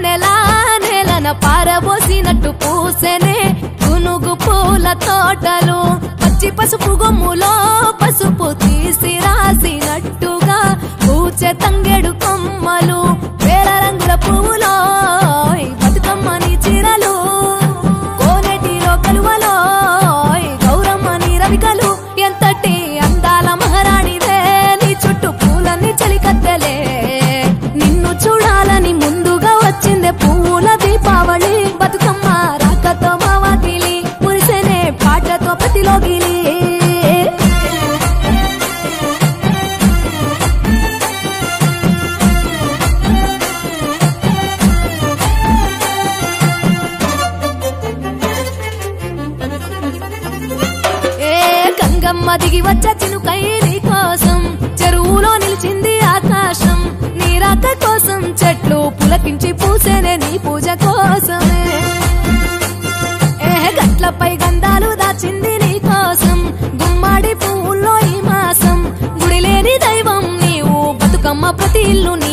వెన్నెలా నేలన పారబోసినట్టు పూసెనే గునుగు పూల తోటలు పచ్చి పసుపు గొమ్ములో పసుపు తీసి రాసినట్టుగా పూచె తంగెడు కొమ్మలు వేల రంగుల పువ్వులో ఈ బతుకమ్మని చీరలు కోనేటిలో కలువలో ఈ గౌరమ్మని రవికలు ఎంతటి అందాల మహారాణివే నీ చుట్టూ పూలన్నీ చలికత్తెలే నిన్ను చూడాలని ముందుగా వచ్చిందే పువ్వుల దీపావళి బతుకమ్మ రాకతో మా వాకిలి మురిసెనే పాటతో ప్రతిలోగిలి ఏ గంగమ్మ దిగి వచ్చ చినుకై నీ కోసం చెరువులో నిలిచింది ఆకాశం నీ రాక కోసం చెట్లు పులకించి పూసేనే నీ పూజ కోసమే ఏ గట్లపై గంధాలు దాచింది నీ కోసం గుమ్మాడి పువ్వుల్లో ఈ మాసం గుడి లేని దైవం నీవు బతుకమ్మ ప్రతి ఇల్లు నీ